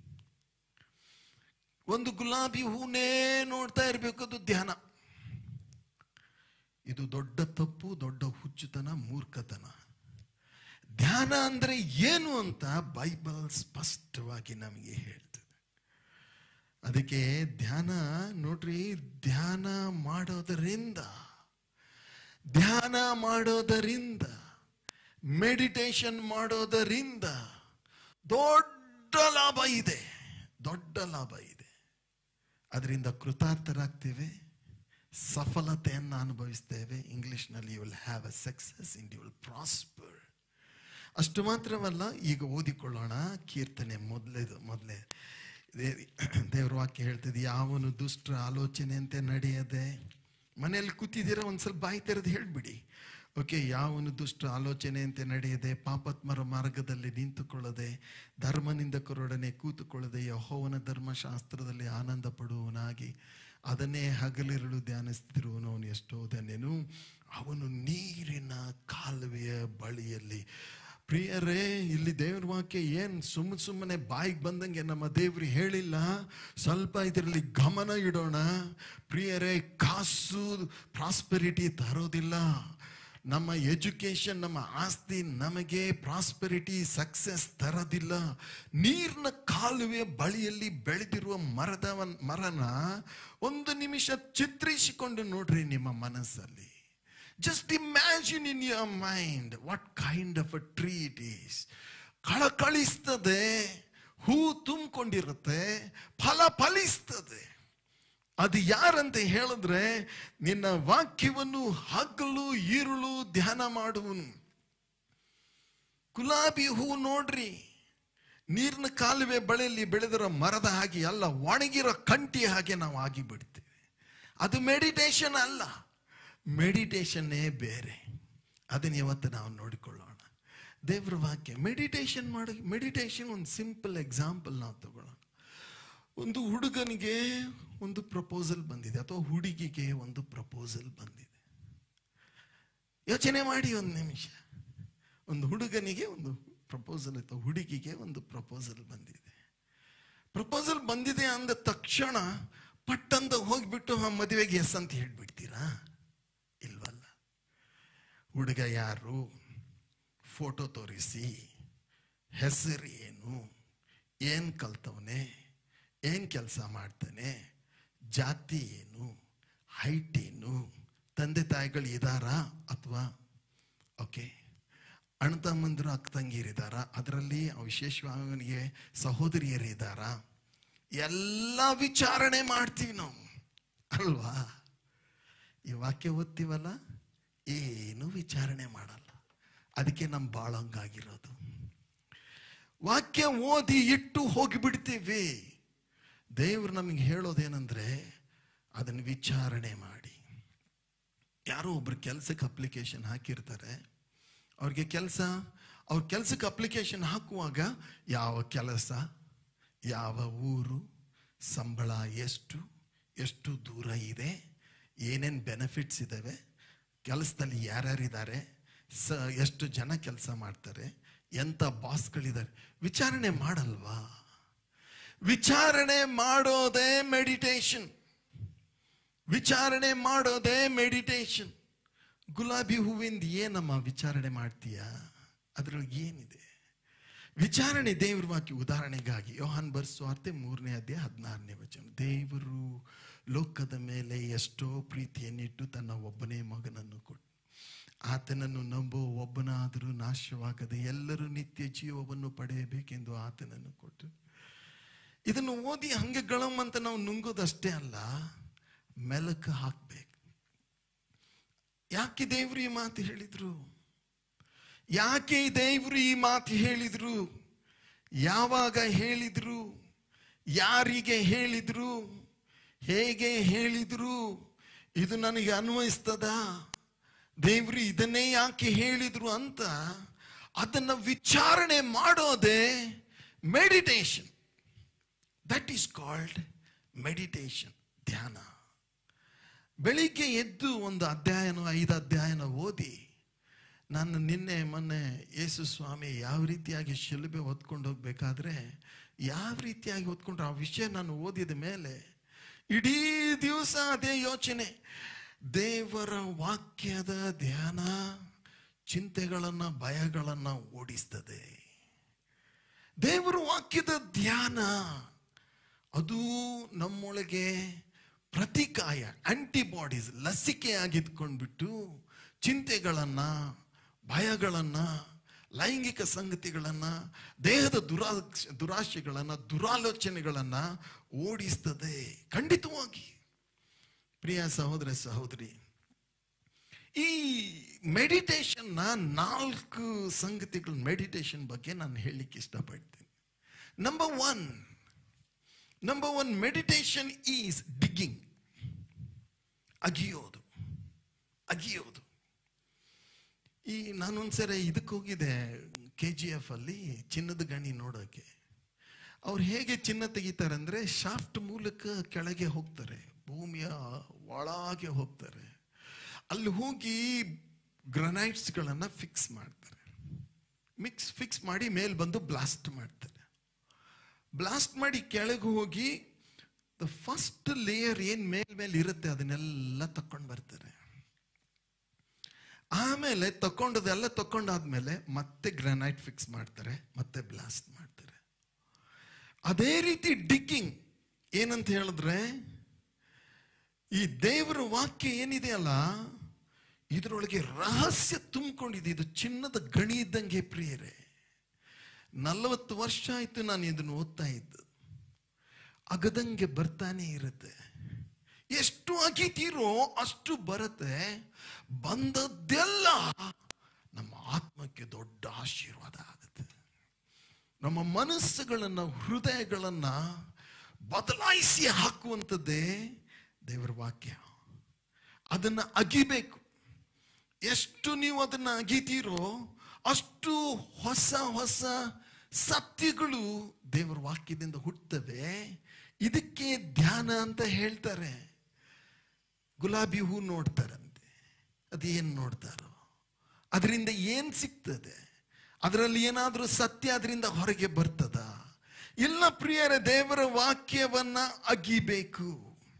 ಒಂದು ಗುಲಾಬಿ ಹೂನೇ ನೋಡ್ತಾ ಇರ್ಬೇಕು ಅದು ಧ್ಯಾನ ಇದು ದೊಡ್ಡ ತಪ್ಪು ದೊಡ್ಡ ಹುಚ್ಚುತನ ಮೂರ್ಖತನ ಧ್ಯಾನ ಅಂದ್ರೆ ಏನು ಅಂತ ಬೈಬಲ್ ಸ್ಪಷ್ಟವಾಗಿ ನಮಗೆ ಹೇಳ್ತದೆ ಅದಕ್ಕೆ ಧ್ಯಾನ ನೋಡ್ರಿ ಧ್ಯಾನ ಮಾಡೋದರಿಂದ ಧ್ಯಾನ ಮಾಡೋದರಿಂದ ಮೆಡಿಟೇಷನ್ ಮಾಡೋದರಿಂದ ದೊಡ್ಡ ಲಾಭ ಇದೆ ದೊಡ್ಡ ಲಾಭ ಇದೆ ಅದರಿಂದ ಕೃತಾರ್ಥರಾಗ್ತೇವೆ ಸಫಲತೆಯನ್ನು ಅನುಭವಿಸ್ತೇವೆ ಇಂಗ್ಲಿಷ್ನಲ್ಲಿ you will have a success in you will prosper ಅಷ್ಟು ಮಾತ್ರವಲ್ಲ ಈಗ ಓದಿಕೊಳ್ಳೋಣ ಕೀರ್ತನೆ ಮೊದಲೇದು ಮೊದಲೇ ದೇವ್ರ ವಾಕ್ಯ ಹೇಳ್ತದೆ ಯಾವನು ದುಷ್ಟ ಆಲೋಚನೆಯಂತೆ ನಡೆಯದೆ ಮನೆಯಲ್ಲಿ ಕೂತಿದ್ದೀರಾ ಒಂದು ಸ್ವಲ್ಪ ಬಾಯಿ ತೆರೆದು ಹೇಳ್ಬಿಡಿ ಓಕೆ ಯಾವನು ದುಷ್ಟ ಆಲೋಚನೆಯಂತೆ ನಡೆಯದೆ ಪಾಪತ್ಮರ ಮಾರ್ಗದಲ್ಲಿ ನಿಂತುಕೊಳ್ಳದೆ ಧರ್ಮನಿಂದಕರೊಡನೆ ಕೂತುಕೊಳ್ಳದೆ ಯಹೋವನ ಧರ್ಮಶಾಸ್ತ್ರದಲ್ಲಿ ಆನಂದ ಪಡುವವನಾಗಿ ಅದನ್ನೇ ಹಗಲಿರುಳು ಧ್ಯಾನಿಸ್ತಿರುವನು ಅವನು ಎಷ್ಟೋ ಧನ್ಯನು ಅವನು ನೀರಿನ ಕಾಲುವೆಯ ಬಳಿಯಲ್ಲಿ ಪ್ರಿಯರೇ ಇಲ್ಲಿ ದೇವ್ರ ವಾಕ್ಯ ಏನ್ ಸುಮ್ಮ ಸುಮ್ಮನೆ ಬಾಯಿಗೆ ಬಂದಂಗೆ ನಮ್ಮ ದೇವ್ರು ಹೇಳಿಲ್ಲ ಸ್ವಲ್ಪ ಇದರಲ್ಲಿ ಗಮನ ಇಡೋಣ ಪ್ರಿಯರೇ ಕಾಸು ಪ್ರಾಸ್ಪೆರಿಟಿ ತರೋದಿಲ್ಲ ನಮ್ಮ ಎಜುಕೇಶನ್ ನಮ್ಮ ಆಸ್ತಿ ನಮಗೆ ಪ್ರಾಸ್ಪೆರಿಟಿ ಸಕ್ಸಸ್ ತರೋದಿಲ್ಲ ನೀರಿನ ಕಾಲುವೆ ಬಳಿಯಲ್ಲಿ ಬೆಳೆದಿರುವ ಮರದ ಮರನ ಒಂದು ನಿಮಿಷ ಚಿತ್ರಿಸಿಕೊಂಡು ನೋಡ್ರಿ ನಿಮ್ಮ ಮನಸ್ಸಲ್ಲಿ just imagine in your mind what kind of a tree it is ಕಳಕಳಿಸ್ತದೆ ಹೂ ತುಂಬಿಕೊಂಡಿರುತ್ತೆ ಫಲ ಫಲಿಸ್ತದೆ ಅದು ಯಾರಂತ ಹೇಳಿದ್ರೆ ನಿನ್ನ ವಾಕ್ಯವನ್ನು ಹಗಲು ಈರುಳು ಧ್ಯಾನ ಮಾಡುವನು ಗುಲಾಬಿ ಹೂ ನೋಡ್ರಿ ನೀರಿನ ಕಾಲುವೆ ಬಳಿಯಲ್ಲಿ ಬೆಳೆದಿರೋ ಮರದ ಹಾಗೆ ಅಲ್ಲ ಒಣಗಿರೋ ಕಂಟಿ ಹಾಗೆ ನಾವು ಆಗಿ ಬಿಡ್ತೇವೆ ಅದು ಮೆಡಿಟೇಷನ್ ಅಲ್ಲ ಮೆಡಿಟೇಷನ್ನೇ ಬೇರೆ ಅದನ್ನ ಇವತ್ತು ನಾವು ನೋಡಿಕೊಳ್ಳೋಣ ದೇವ್ರ ವಾಕ್ಯ ಮೆಡಿಟೇಷನ್ ಮಾಡಿ ಮೆಡಿಟೇಷನ್ ಒಂದು ಸಿಂಪಲ್ ಎಕ್ಸಾಂಪಲ್ ನಾವು ತಗೊಳ್ಳೋಣ ಒಂದು ಹುಡುಗನಿಗೆ ಒಂದು ಪ್ರಪೋಸಲ್ ಬಂದಿದೆ ಅಥವಾ ಹುಡುಗಿಗೆ ಒಂದು ಪ್ರಪೋಸಲ್ ಬಂದಿದೆ ಯೋಚನೆ ಮಾಡಿ ಒಂದು ನಿಮಿಷ ಒಂದು ಹುಡುಗನಿಗೆ ಒಂದು ಪ್ರಪೋಸಲ್ ಅಥವಾ ಹುಡುಗಿಗೆ ಒಂದು ಪ್ರಪೋಸಲ್ ಬಂದಿದೆ ಪ್ರಪೋಸಲ್ ಬಂದಿದೆ ಅಂದ ತಕ್ಷಣ ಪಟ್ಟಂತ ಹೋಗ್ಬಿಟ್ಟು ಆ ಮದುವೆಗೆ ಎಸ್ ಅಂತ ಹೇಳ್ಬಿಡ್ತೀರಾ ಇಲ್ವಲ್ಲ ಹುಡುಗ ಯಾರು ಫೋಟೋ ತೋರಿಸಿ ಹೆಸರು ಏನು ಏನ್ ಕಲ್ತವನೆ ಏನ್ ಕೆಲಸ ಮಾಡ್ತಾನೆ ಜಾತಿ ಏನು ಹೈಟ್ ಏನು ತಂದೆ ತಾಯಿಗಳು ಇದಾರಾ ಅಥವಾ ಓಕೆ ಅಣ್ಣ ತಮ್ಮಂದಿರು ಅಕ್ಕ ತಂಗಿಯರಿದ್ದಾರ ಅದರಲ್ಲಿ ವಿಶೇಷವಾಗಿ ಅವನಿಗೆ ಸಹೋದರಿಯರಿದ್ದಾರ ಎಲ್ಲ ವಿಚಾರಣೆ ಮಾಡ್ತೀವಿ ನಾವು ಅಲ್ವಾ ಈ ವಾಕ್ಯ ಓದ್ತೀವಲ್ಲ ಏನು ವಿಚಾರಣೆ ಮಾಡಲ್ಲ ಅದಕ್ಕೆ ನಮ್ಮ ಬಾಳ ಹಂಗಾಗಿರೋದು ವಾಕ್ಯ ಓದಿ ಇಟ್ಟು ಹೋಗಿಬಿಡ್ತೀವಿ ದೇವ್ರು ನಮಗೆ ಹೇಳೋದೇನೆಂದ್ರೆ ಅದನ್ನು ವಿಚಾರಣೆ ಮಾಡಿ ಯಾರೋ ಒಬ್ರು ಕೆಲಸಕ್ಕೆ ಅಪ್ಲಿಕೇಶನ್ ಹಾಕಿರ್ತಾರೆ ಅವ್ರಿಗೆ ಕೆಲಸ ಅವ್ರ ಕೆಲಸಕ್ಕೆ ಅಪ್ಲಿಕೇಶನ್ ಹಾಕುವಾಗ ಯಾವ ಕೆಲಸ ಯಾವ ಊರು ಸಂಬಳ ಎಷ್ಟು ಎಷ್ಟು ದೂರ ಇದೆ ಏನೇನು ಬೆನಿಫಿಟ್ಸ್ ಇದ್ದಾವೆ ಕೆಲಸದಲ್ಲಿ ಯಾರ್ಯಾರಿದ್ದಾರೆ ಸ ಎಷ್ಟು ಜನ ಕೆಲಸ ಮಾಡ್ತಾರೆ ಎಂಥ ಬಾಸ್ಗಳಿದ್ದಾರೆ ವಿಚಾರಣೆ ಮಾಡಲ್ವಾ ವಿಚಾರಣೆ ಮಾಡೋದೇ ಮೆಡಿಟೇಷನ್ ವಿಚಾರಣೆ ಮಾಡೋದೇ ಮೆಡಿಟೇಷನ್ ಗುಲಾಬಿ ಹೂವಿಂದ ಏನಮ್ಮ ವಿಚಾರಣೆ ಮಾಡ್ತೀಯಾ ಅದ್ರೊಳಗೆ ಏನಿದೆ ವಿಚಾರಣೆ ದೇವ್ರ ವಾಕ್ಯ ಉದಾಹರಣೆಗಾಗಿ ಯೋಹಾನ್ ಬರ್ಸ್ವಾರ್ತೆ ಮೂರನೇ ಅಧ್ಯಾಯ ಹದಿನಾರನೇ ವಚನ ದೇವರು ಲೋಕದ ಮೇಲೆ ಎಷ್ಟೋ ಪ್ರೀತಿಯನ್ನಿಟ್ಟು ತನ್ನ ಒಬ್ಬನೇ ಮಗನನ್ನು ಕೊಟ್ಟು ಆತನನ್ನು ನಂಬುವ ಒಬ್ಬನಾದರೂ ನಾಶವಾಗದೆ ಎಲ್ಲರೂ ನಿತ್ಯ ಜೀವವನ್ನು ಪಡೆಯಬೇಕೆಂದು ಆತನನ್ನು ಕೊಟ್ಟು ಇದನ್ನು ಓದಿ ಹಂಗೆ ಗಳಂ ಅಂತ ನಾವು ನುಂಗೋದಷ್ಟೇ ಅಲ್ಲ ಮೆಲಕು ಹಾಕ್ಬೇಕು ಯಾಕೆ ದೇವ್ರು ಈ ಮಾತು ಹೇಳಿದ್ರು ಯಾಕೆ ದೇವ್ರು ಈ ಮಾತು ಹೇಳಿದ್ರು ಯಾವಾಗ ಹೇಳಿದ್ರು ಯಾರಿಗೆ ಹೇಳಿದ್ರು ಹೇಗೆ ಹೇಳಿದ್ರು ಇದು ನನಗೆ ಅನ್ವಯಿಸ್ತದ ದೇವ್ರು ಇದನ್ನೇ ಯಾಕೆ ಹೇಳಿದ್ರು ಅಂತ ಅದನ್ನ ವಿಚಾರಣೆ ಮಾಡೋದೇ meditation that is called meditation ಧ್ಯಾನ ಬೆಳಿಗ್ಗೆ ಎದ್ದು ಒಂದು ಅಧ್ಯಾಯನ ಐದು ಅಧ್ಯಾಯನ ಓದಿ ನಾನು ನಿನ್ನೆ ಮೊನ್ನೆ ಯೇಸು ಸ್ವಾಮಿ ಯಾವ ರೀತಿಯಾಗಿ ಶಿಲುಬೆ ಹೊತ್ಕೊಂಡು ಹೋಗ್ಬೇಕಾದ್ರೆ ಯಾವ ರೀತಿಯಾಗಿ ಹೊತ್ಕೊಂಡ್ರೆ ಆ ವಿಷಯ ನಾನು ಓದಿದ ಮೇಲೆ ಇಡೀ ದಿವಸ ಅದೇ ಯೋಚನೆ ದೇವರ ವಾಕ್ಯದ ಧ್ಯಾನ ಚಿಂತೆಗಳನ್ನ ಭಯಗಳನ್ನ ಓಡಿಸ್ತದೆ ದೇವರ ವಾಕ್ಯದ ಧ್ಯಾನ ಅದು ನಮ್ಮೊಳಗೆ ಪ್ರತಿಕಾಯ ಆಂಟಿಬಾಡೀಸ್ ಲಸಿಕೆಯಾಗಿದ್ಕೊಂಡ್ಬಿಟ್ಟು ಚಿಂತೆಗಳನ್ನ ಭಯಗಳನ್ನ ಲೈಂಗಿಕ ಸಂಗತಿಗಳನ್ನ ದೇಹದ ದುರಾ ದುರಾಶೆಗಳನ್ನ ದುರಾಲೋಚನೆಗಳನ್ನ ಓಡಿಸ್ತದೆ ಖಂಡಿತವಾಗಿ ಪ್ರಿಯ ಸಹೋದರ ಸಹೋದರಿ ಈ ಮೆಡಿಟೇಷನ್ನ ನಾಲ್ಕು ಸಂಗತಿಗಳ ಮೆಡಿಟೇಷನ್ ಬಗ್ಗೆ ನಾನು ಹೇಳಲಿಕ್ಕೆ ಇಷ್ಟಪಡ್ತೀನಿ number one number one meditation is digging ಅಗಿಯೋದು ಅಗಿಯೋದು ಈ ನಾನೊಂದ್ಸರಿ ಇದಕ್ಕೆ ಹೋಗಿದ್ದೆ ಕೆ ಜಿ ಎಫ್ ಅಲ್ಲಿ ಚಿನ್ನದ ಗಣಿ ನೋಡೋಕೆ ಅವ್ರು ಹೇಗೆ ಚಿನ್ನ ತೆಗಿತಾರೆ ಅಂದ್ರೆ ಶಾಫ್ಟ್ ಮೂಲಕ ಕೆಳಗೆ ಹೋಗ್ತಾರೆ ಭೂಮಿಯ ಒಳಗೆ ಹೋಗ್ತಾರೆ ಅಲ್ಲಿ ಹೋಗಿ ಗ್ರನೈಟ್ಸ್ಗಳನ್ನ ಫಿಕ್ಸ್ ಮಾಡ್ತಾರೆ ಮಿಕ್ಸ್ ಫಿಕ್ಸ್ ಮಾಡಿ ಮೇಲ್ ಬಂದು ಬ್ಲಾಸ್ಟ್ ಮಾಡ್ತಾರೆ ಬ್ಲಾಸ್ಟ್ ಮಾಡಿ ಕೆಳಗೆ ಹೋಗಿ ದ ಫಸ್ಟ್ ಲೇಯರ್ ಏನ್ ಮೇಲ್ ಮೇಲೆ ಇರುತ್ತೆ ಅದನ್ನೆಲ್ಲ ತಕೊಂಡು ಬರ್ತಾರೆ ಆಮೇಲೆ ತಕೊಂಡದೆಲ್ಲ ತಕೊಂಡಾದ್ಮೇಲೆ ಮತ್ತೆ ಗ್ರಾನೈಟ್ ಫಿಕ್ಸ್ ಮಾಡ್ತಾರೆ ಮತ್ತೆ ಬ್ಲಾಸ್ಟ್ ಮಾಡ್ತಾರೆ ಅದೇ ರೀತಿ ಡಿಗ್ಗಿಂಗ್ ಏನಂತ ಹೇಳಿದ್ರೆ ಈ ದೇವರ ವಾಕ್ಯ ಏನಿದೆಯಲ್ಲ ಇದರೊಳಗೆ ರಹಸ್ಯ ತುಂಬಿಕೊಂಡಿದೆ ಇದು ಚಿನ್ನದ ಗಣಿ ಇದ್ದಂಗೆ ಪ್ರಿಯರೇ ನಲವತ್ತು ವರ್ಷ ಆಯ್ತು ನಾನು ಇದನ್ನು ಓದ್ತಾ ಇದ್ದು ಅಗದಂಗೆ ಬರ್ತಾನೆ ಇರುತ್ತೆ ಎಷ್ಟು ಅಗಿತೀರೋ ಅಷ್ಟು ಬರುತ್ತೆ ಬಂದದ್ದೆಲ್ಲ ನಮ್ಮ ಆತ್ಮಕ್ಕೆ ದೊಡ್ಡ ಆಶೀರ್ವಾದ ಆಗುತ್ತೆ ನಮ್ಮ ಮನಸ್ಸುಗಳನ್ನ ಹೃದಯಗಳನ್ನ ಬದಲಾಯಿಸಿ ಹಾಕುವಂಥದ್ದೇ ದೇವರ ವಾಕ್ಯ ಅದನ್ನ ಅಗಿಬೇಕು ಎಷ್ಟು ನೀವು ಅದನ್ನ ಅಗಿತೀರೋ ಅಷ್ಟು ಹೊಸ ಹೊಸ ಸತ್ಯಗಳು ದೇವರ ವಾಕ್ಯದಿಂದ ಹುಟ್ಟುತ್ತವೆ ಇದಕ್ಕೆ ಧ್ಯಾನ ಅಂತ ಹೇಳ್ತಾರೆ ಗುಲಾಬಿ ಹೂ ನೋಡ್ತಾರಂತೆ ಅದೇನ್ ನೋಡ್ತಾರೋ ಅದರಿಂದ ಏನ್ ಸಿಗ್ತದೆ ಅದರಲ್ಲಿ ಏನಾದ್ರೂ ಸತ್ಯ ಅದರಿಂದ ಹೊರಗೆ ಬರ್ತದ ಇಲ್ಲ ಪ್ರಿಯರ ದೇವರ ವಾಕ್ಯವನ್ನ ಅಗಿಬೇಕು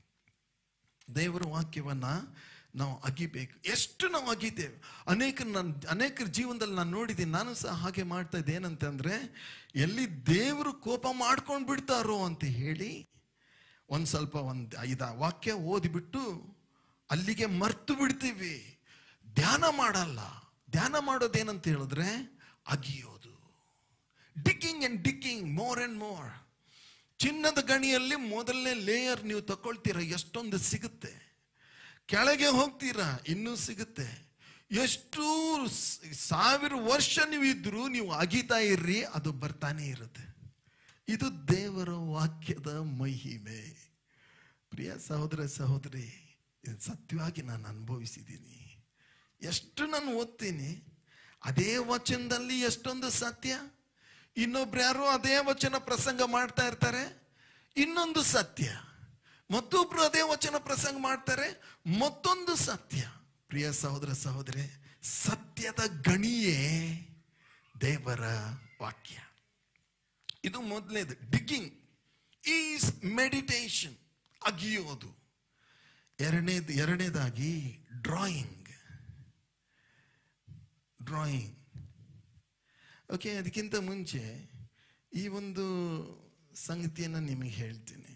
ದೇವರ ವಾಕ್ಯವನ್ನ ನಾವು ಅಗಿಬೇಕು ಎಷ್ಟು ನಾವು ಅಗಿತೇವೆ ಅನೇಕ ನನ್ನ ಅನೇಕರ ಜೀವನದಲ್ಲಿ ನಾನು ನೋಡಿದ್ದೀನಿ ನಾನು ಸಹ ಹಾಗೆ ಮಾಡ್ತಾ ಇದ್ದೆ ಏನಂತಂದ್ರೆ ಎಲ್ಲಿ ದೇವರು ಕೋಪ ಮಾಡ್ಕೊಂಡು ಬಿಡ್ತಾರೋ ಅಂತ ಹೇಳಿ ಒಂದ್ ಸ್ವಲ್ಪ ಒಂದು ಐದ ವಾಕ್ಯ ಓದಿಬಿಟ್ಟು ಅಲ್ಲಿಗೆ ಮರ್ತು ಬಿಡ್ತೀವಿ ಧ್ಯಾನ ಮಾಡಲ್ಲ ಧ್ಯಾನ ಮಾಡೋದೇನಂತ ಹೇಳಿದ್ರೆ ಅಗಿಯೋದು digging and digging more and more ಚಿನ್ನದ ಗಣಿಯಲ್ಲಿ ಮೊದಲನೇ ಲೇಯರ್ ನೀವು ತಗೊಳ್ತೀರ ಎಷ್ಟೊಂದು ಸಿಗುತ್ತೆ ಕೆಳಗೆ ಹೋಗ್ತೀರಾ ಇನ್ನೂ ಸಿಗುತ್ತೆ ಎಷ್ಟು ಸ್- ಸಾವಿರ ವರ್ಷ ನೀವು ಇದ್ರು ನೀವು ಅಗಿತಾ ಇರ್ರಿ ಅದು ಬರ್ತಾನೆ ಇರುತ್ತೆ ಇದು ದೇವರ ವಾಕ್ಯದ ಮಹಿಮೆ ಪ್ರಿಯ ಸಹೋದರ ಸಹೋದರಿ ಇದು ಸತ್ಯವಾಗಿ ನಾನು ಅನುಭವಿಸಿದ್ದೀನಿ ಎಷ್ಟು ನಾನು ಓದ್ತೀನಿ ಅದೇ ವಚನದಲ್ಲಿ ಎಷ್ಟೊಂದು ಸತ್ಯ ಇನ್ನೊಬ್ರು ಯಾರೋ ಅದೇ ವಚನ ಪ್ರಸಂಗ ಮಾಡ್ತಾ ಇರ್ತಾರೆ ಇನ್ನೊಂದು ಸತ್ಯ ಮತ್ತೊಬ್ರು ಅದೇ ವಚನ ಪ್ರಸಂಗ ಮಾಡ್ತಾರೆ ಮತ್ತೊಂದು ಸತ್ಯ ಪ್ರಿಯ ಸಹೋದರ ಸಹೋದರಿ ಸತ್ಯದ ಗಣಿಯೇ ದೇವರ ವಾಕ್ಯ ಇದು ಮೊದಲನೇದು ಡಿಗ್ಗಿಂಗ್ ಈಸ್ ಮೆಡಿಟೇಷನ್ ಅಗಿಯೋದು ಎರಡನೇದು ಎರಡನೇದಾಗಿ ಡ್ರಾಯಿಂಗ್ ಡ್ರಾಯಿಂಗ್ ಓಕೆ ಅದಕ್ಕಿಂತ ಮುಂಚೆ ಈ ಒಂದು ಸಂಗತಿಯನ್ನು ನಿಮಗೆ ಹೇಳ್ತೀನಿ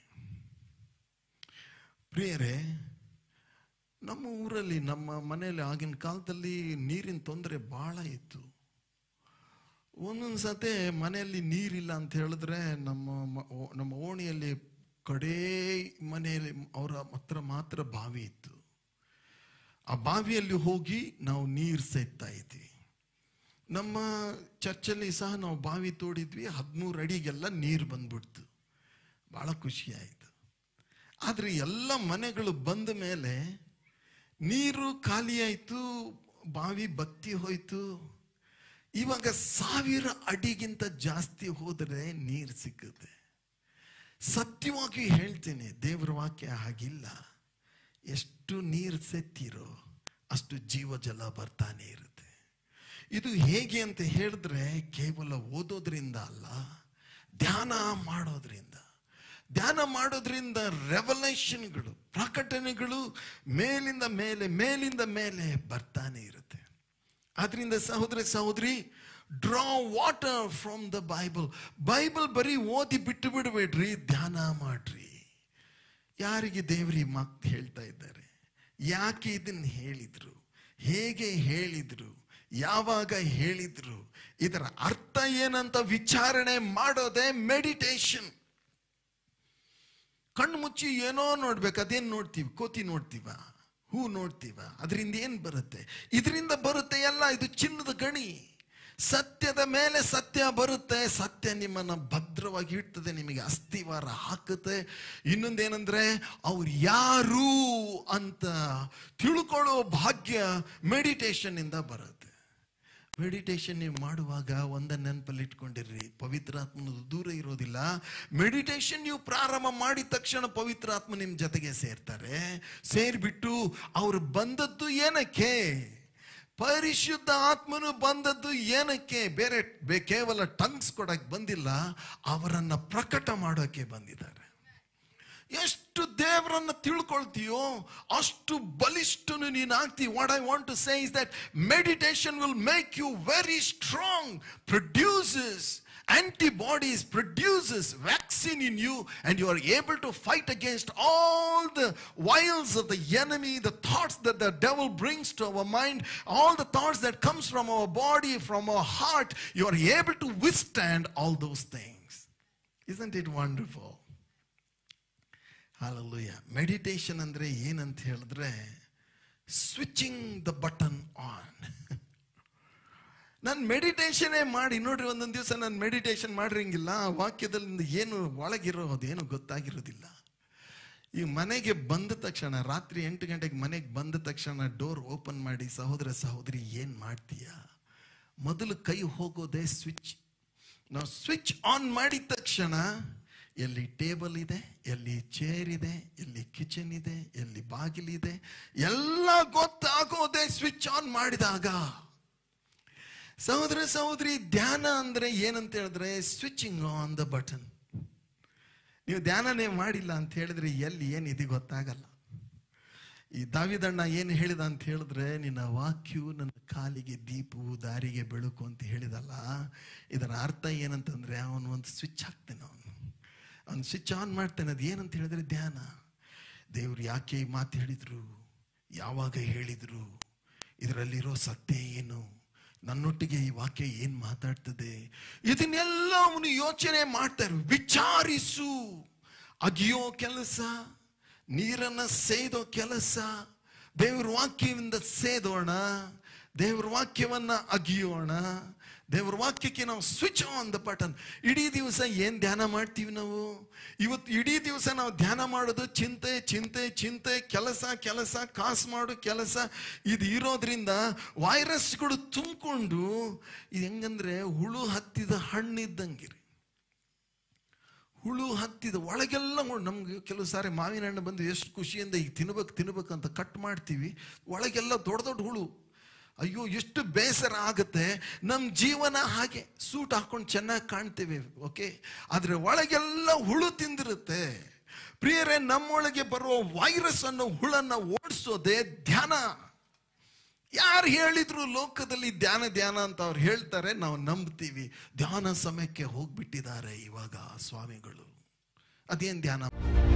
ಪ್ರಿಯರೇ ನಮ್ಮ ಊರಲ್ಲಿ ನಮ್ಮ ಮನೆಯಲ್ಲಿ ಆಗಿನ ಕಾಲದಲ್ಲಿ ನೀರಿನ ತೊಂದರೆ ಬಹಳ ಇತ್ತು ಒಂದೊಂದು ಸತೆ ಮನೆಯಲ್ಲಿ ನೀರಿಲ್ಲ ಅಂತ ಹೇಳಿದ್ರೆ ನಮ್ಮ ಮ- ಓ- ನಮ್ಮ ಓಣಿಯಲ್ಲಿ ಕಡೇ ಮನೆಯಲ್ಲಿ ಅವರ ಹತ್ರ ಮಾತ್ರ ಬಾವಿ ಇತ್ತು ಆ ಬಾವಿಯಲ್ಲಿ ಹೋಗಿ ನಾವು ನೀರು ಸೇದ್ತಾ ಇದ್ವಿ ನಮ್ಮ ಚರ್ಚಲ್ಲಿ ಸಹ ನಾವು ಬಾವಿ ತೋಡಿದ್ವಿ ಹದಿಮೂರು ಅಡಿಗೆಲ್ಲ ನೀರು ಬಂದ್ಬಿಡ್ತು ಬಹಳ ಖುಷಿ ಆಯಿತು ಆದರೆ ಎಲ್ಲ ಮನೆಗಳು ಬಂದ ಮೇಲೆ ನೀರು ಖಾಲಿ ಆಯಿತು ಬಾವಿ ಬತ್ತಿ ಹೋಯ್ತು ಇವಾಗ ಸಾವಿರ ಅಡಿಗಿಂತ ಜಾಸ್ತಿ ಹೋದರೆ ನೀರು ಸಿಕ್ಕುತ್ತೆ ಸತ್ಯವಾಗಿ ಹೇಳ್ತೀನಿ ದೇವರ ವಾಕ್ಯ ಹಾಗಿಲ್ಲ ಎಷ್ಟು ನೀರು ಸೆತ್ತಿರೋ ಅಷ್ಟು ಜೀವಜಲ ಬರ್ತಾನೆ ಇರುತ್ತೆ ಇದು ಹೇಗೆ ಅಂತ ಹೇಳಿದ್ರೆ ಕೇವಲ ಓದೋದ್ರಿಂದ ಅಲ್ಲ ಧ್ಯಾನ ಮಾಡೋದ್ರಿಂದ ಧ್ಯಾನ ಮಾಡೋದ್ರಿಂದ ರೆವಲೇಷನ್ಗಳು ಪ್ರಕಟಣೆಗಳು ಮೇಲಿಂದ ಮೇಲೆ ಮೇಲಿಂದ ಮೇಲೆ ಬರ್ತಾನೆ ಇರುತ್ತೆ ಆದ್ರಿಂದ ಸಹೋದರ ಸಹೋದರಿ draw water from the Bible Bible ಬರೀ ಓದಿ ಬಿಟ್ಟು ಬಿಡಬೇಡ್ರಿ ಧ್ಯಾನ ಮಾಡ್ರಿ ಯಾರಿಗೆ ದೇವರಿ ಮಾತು ಹೇಳ್ತಾ ಇದ್ದಾರೆ ಯಾಕೆ ಇದನ್ನ ಹೇಳಿದ್ರು ಹೇಗೆ ಹೇಳಿದ್ರು ಯಾವಾಗ ಹೇಳಿದ್ರು ಇದರ ಅರ್ಥ ಏನಂತ ವಿಚಾರಣೆ ಮಾಡೋದೇ ಮೆಡಿಟೇಷನ್ ಕಣ್ಣು ಮುಚ್ಚಿ ಏನೋ ನೋಡ್ಬೇಕು ಅದೇನ್ ನೋಡ್ತೀವಿ ಕೋತಿ ನೋಡ್ತೀವ ಹೂ ನೋಡ್ತೀವ ಅದರಿಂದ ಏನ್ ಬರುತ್ತೆ ಇದರಿಂದ ಬರುತ್ತೆ ಎಲ್ಲ ಇದು ಚಿನ್ನದ ಗಣಿ ಸತ್ಯದ ಮೇಲೆ ಸತ್ಯ ಬರುತ್ತೆ ಸತ್ಯ ನಿಮ್ಮನ್ನ ಭದ್ರವಾಗಿ ಇಡ್ತದೆ ನಿಮಗೆ ಅಸ್ಥಿವಾರ ಹಾಕುತ್ತೆ ಇನ್ನೊಂದೇನಂದ್ರೆ ಅವ್ರು ಯಾರು ಅಂತ ತಿಳ್ಕೊಳ್ಳೋ ಭಾಗ್ಯ ಮೆಡಿಟೇಷನ್ ಇಂದ ಬರುತ್ತೆ ಮೆಡಿಟೇಷನ್ ನೀವು ಮಾಡುವಾಗ ಒಂದ ನೆನಪಲ್ಲಿ ಇಟ್ಕೊಂಡಿರ್ರಿ ಪವಿತ್ರಾತ್ಮನ ದೂರ ಇರೋದಿಲ್ಲ ಮೆಡಿಟೇಷನ್ ನೀವು ಪ್ರಾರಂಭ ಮಾಡಿದ ತಕ್ಷಣ ಪವಿತ್ರಾತ್ಮ ನಿಮ್ಮ ಜೊತೆಗೆ ಸೇರ್ತಾರೆ ಸೇರ್ಬಿಟ್ಟು ಅವ್ರು ಬಂದದ್ದು ಏನಕ್ಕೆ ಪರಿಶುದ್ಧ ಆತ್ಮನು ಬಂದದ್ದು ಏನಕ್ಕೆ ಬೇರೆ ಬೇ- ಕೇವಲ ಟಂಗ್ಸ್ ಕೊಡಕ್ಕೆ ಬಂದಿಲ್ಲ ಅವರನ್ನ ಪ್ರಕಟ ಮಾಡೋಕೆ ಬಂದಿದ್ದಾರೆ ಎಷ್ಟು ದೇವರನ್ನ ತಿಳ್ಕೊಳ್ತೀಯೋ ಅಷ್ಟು ಬಲಿಷ್ಠನು ನೀನು ಆಗ್ತಿ what I want to say is that meditation will make you very strong produces antibodies produces vaccine in you and you are able to fight against all the wiles of the enemy the thoughts that the devil brings to our mind all the thoughts that comes from our body from our heart you are able to withstand all those things isn't it wonderful hallelujah meditation ಅಂದರೆ ಏನಂತ ಹೇಳಿದ್ರೆ switching the button on ನಾನು ಮೆಡಿಟೇಷನೇ ಮಾಡಿ ನೋಡ್ರಿ ಒಂದೊಂದು ದಿವಸ ನಾನು meditation ಮಾಡಿರಂಗಿಲ್ಲ ಆ ವಾಕ್ಯದಲ್ಲಿ ಏನು ಒಳಗಿರೋದು ಏನು ಗೊತ್ತಾಗಿರೋದಿಲ್ಲ ಈ ಮನೆಗೆ ಬಂದ ತಕ್ಷಣ ರಾತ್ರಿ ಎಂಟು ಗಂಟೆಗೆ ಮನೆಗೆ ಬಂದ ತಕ್ಷಣ ಡೋರ್ ಓಪನ್ ಮಾಡಿ ಸಹೋದರ ಸಹೋದರಿ ಏನು ಮಾಡ್ತೀಯ ಮೊದಲು ಕೈ ಹೋಗೋದೇ ಸ್ವಿಚ್ ನಾವು ಸ್ವಿಚ್ ಆನ್ ಮಾಡಿದ ತಕ್ಷಣ ಎಲ್ಲಿ ಟೇಬಲ್ ಇದೆ ಎಲ್ಲಿ ಚೇರ್ ಇದೆ ಎಲ್ಲಿ ಕಿಚನ್ ಇದೆ ಎಲ್ಲಿ ಬಾಗಿಲಿದೆ ಎಲ್ಲ ಗೊತ್ತಾಗೋದೇ ಸ್ವಿಚ್ ಆನ್ ಮಾಡಿದಾಗ ಸಹೋದರ ಸಹೋದರಿ ಧ್ಯಾನ ಅಂದ್ರೆ ಏನಂತ ಹೇಳಿದ್ರೆ ಸ್ವಿಚಿಂಗ್ ಆನ್ ದ ಬಟನ್ ನೀವು ಧ್ಯಾನನೇ ಮಾಡಿಲ್ಲ ಅಂತ ಹೇಳಿದ್ರೆ ಎಲ್ಲಿ ಏನಿದೆ ಗೊತ್ತಾಗಲ್ಲ ಈ ದಾವಿದಣ್ಣ ಏನು ಹೇಳಿದ ಅಂತ ಹೇಳಿದ್ರೆ ನಿನ್ನ ವಾಕ್ಯವು ನನ್ನ ಕಾಲಿಗೆ ದೀಪವು ದಾರಿಗೆ ಬೆಳಕು ಅಂತ ಹೇಳಿದಲ್ಲ ಇದರ ಅರ್ಥ ಏನಂತಂದ್ರೆ ಅವನು ಒಂದು ಸ್ವಿಚ್ ಹಾಕ್ತಾನೆ ಅವನು ಅವನು ಸ್ವಿಚ್ ಆನ್ ಮಾಡ್ತಾನೆ ಅದು ಏನಂತ ಹೇಳಿದ್ರೆ ಧ್ಯಾನ ದೇವ್ರು ಯಾಕೆ ಈ ಮಾತು ಹೇಳಿದ್ರು ಯಾವಾಗ ಹೇಳಿದ್ರು ಇದರಲ್ಲಿರೋ ಸತ್ಯ ಏನು ನನ್ನೊಟ್ಟಿಗೆ ಈ ವಾಕ್ಯ ಏನ್ ಮಾತಾಡ್ತದೆ ಇದನ್ನೆಲ್ಲ ಅವನು ಯೋಚನೆ ಮಾಡ್ತಾರೆ ವಿಚಾರಿಸು ಅಗಿಯೋ ಕೆಲಸ ನೀರನ್ನ ಸೇದೋ ಕೆಲಸ ದೇವ್ರ ವಾಕ್ಯದಿಂದ ಸೇದೋಣ ದೇವ್ರ ವಾಕ್ಯವನ್ನ ಅಗಿಯೋಣ ದೇವ್ರ ವಾಕ್ಯಕ್ಕೆ ನಾವು ಸ್ವಿಚ್ ಆನ್ ದ ಬಟನ್ ಇಡೀ ದಿವಸ ಏನ್ ಧ್ಯಾನ ಮಾಡ್ತೀವಿ ನಾವು ಇವತ್ತು ಇಡೀ ದಿವಸ ನಾವು ಧ್ಯಾನ ಮಾಡೋದು ಚಿಂತೆ ಚಿಂತೆ ಚಿಂತೆ ಕೆಲಸ ಕೆಲಸ ಕಾಸು ಮಾಡು ಕೆಲಸ ಇದು ಇರೋದ್ರಿಂದ ವೈರಸ್ಗಳು ತುಂಬಿಕೊಂಡು ಇದು ಹೆಂಗಂದ್ರೆ ಹುಳು ಹತ್ತಿದ ಹಣ್ಣಿದ್ದಂಗಿರಿ ಹುಳು ಹತ್ತಿದ ಒಳಗೆಲ್ಲ ಹುಳು- ನಮ್ಗೆ ಕೆಲವು ಸಾರಿ ಮಾವಿನ ಹಣ್ಣು ಬಂದು ಎಷ್ಟು ಖುಷಿಯಿಂದ ಈಗ ತಿನ್ಬೇಕು ತಿನ್ಬೇಕು ಅಂತ ಕಟ್ ಮಾಡ್ತೀವಿ ಒಳಗೆಲ್ಲ ದೊಡ್ಡ ದೊಡ್ಡ ಹುಳು ಅಯ್ಯೋ ಎಷ್ಟು ಬೇಸರ ಆಗುತ್ತೆ ನಮ್ಮ ಜೀವನ ಹಾಗೆ ಸೂಟ್ ಹಾಕೊಂಡು ಚೆನ್ನಾಗಿ ಕಾಣ್ತೇವೆ ಓಕೆ ಆದ್ರೆ ಒಳಗೆಲ್ಲ ಹುಳು ತಿಂದಿರುತ್ತೆ ಪ್ರಿಯರೇ ನಮ್ಮೊಳಗೆ ಬರುವ ವೈರಸ್ ಅನ್ನೋ ಹುಳನ್ನ ಓಡಿಸೋದೇ ಧ್ಯಾನ ಯಾರು ಹೇಳಿದ್ರು ಲೋಕದಲ್ಲಿ ಧ್ಯಾನ ಧ್ಯಾನ ಅಂತ ಅವ್ರು ಹೇಳ್ತಾರೆ ನಾವು ನಂಬ್ತೀವಿ ಧ್ಯಾನ ಸಮಯಕ್ಕೆ ಹೋಗ್ಬಿಟ್ಟಿದ್ದಾರೆ ಇವಾಗ ಸ್ವಾಮಿಗಳು ಅದೇನ್ ಧ್ಯಾನ